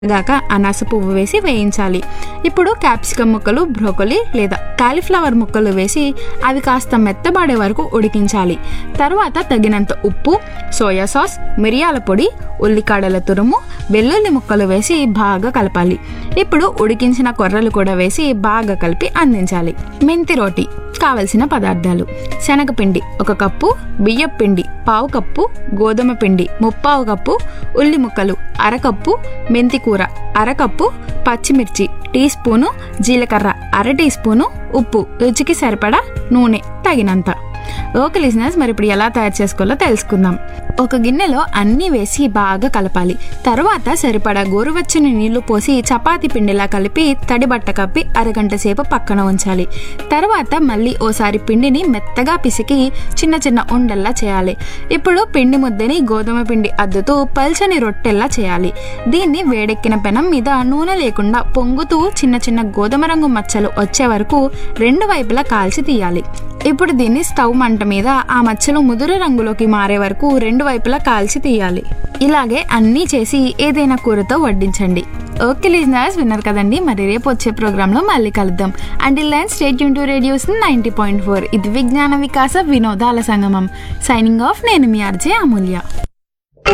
గాక అనాస పువ్వు వేసి వేయించాలి ఇప్పుడు క్యాప్సికమ్ ముక్కలు బ్రోకలీ లేదా కాలీఫ్లవర్ ముక్కలు వేసి అవి కాస్త మెత్తబడే వరకు ఉడికించాలి తర్వాత తగినంత ఉప్పు సోయా సాస్ మిరియాల పొడి ఉల్లికాడల తురుము వెల్లుల్లి ముక్కలు వేసి బాగా కలపాలి ఇప్పుడు ఉడికించిన కొర్రలు కూడా వేసి బాగా కలిపి అందించాలి మెంతి రోటి కావలసిన పదార్థాలు శనగపిండి ఒక కప్పు బియ్యం పిండి పావు కప్పు గోధుమ పిండి ముప్పావు కప్పు ఉల్లి ముక్కలు అరకప్పు మెంతి కూర అరకప్పు పచ్చిమిర్చి టీ స్పూను జీలకర్ర అర టీ స్పూను ఉప్పు రుచికి సరిపడా నూనె తగినంత ఓకే లిజినెస్ మరి ఇప్పుడు ఎలా తయారు చేసుకోవాలో తెలుసుకుందాం ఒక గిన్నెలో అన్నీ వేసి బాగా కలపాలి తర్వాత సరిపడా గోరువెచ్చని నీళ్లు పోసి చపాతి పిండిలా కలిపి తడి బట్ట కప్పి అరగంట సేపు పక్కన ఉంచాలి తర్వాత మళ్ళీ ఓసారి పిండిని మెత్తగా పిసికి చిన్న చిన్న ఉండల్లా చేయాలి ఇప్పుడు పిండి ముద్దని గోధుమ పిండి అద్దుతూ పల్చని రొట్టెల్లా చేయాలి దీన్ని వేడెక్కిన పెనం మీద నూనె లేకుండా పొంగుతూ చిన్న చిన్న గోధుమ రంగు మచ్చలు వచ్చే వరకు రెండు వైపులా కాల్చి తీయాలి ఇప్పుడు దీన్ని స్టవ్ మంట మీద ఆ మచ్చలు ముదురు రంగులోకి మారే వరకు రెండు వైపులా కాల్చి తీయాలి ఇలాగే అన్నీ చేసి ఏదైనా కూరతో వడ్డించండి ఓకే లిజనర్స్ విన్నారు కదండి మరి రేపు వచ్చే ప్రోగ్రాంలో మళ్ళీ కలుద్దాం అండ్ లైన్ స్టేట్ యూన్ to radios ninety point four ఇది విజ్ఞాన వికాస వినోదాల సంగమం సైనింగ్ ఆఫ్ నేను మీ ఆర్జే అమూల్య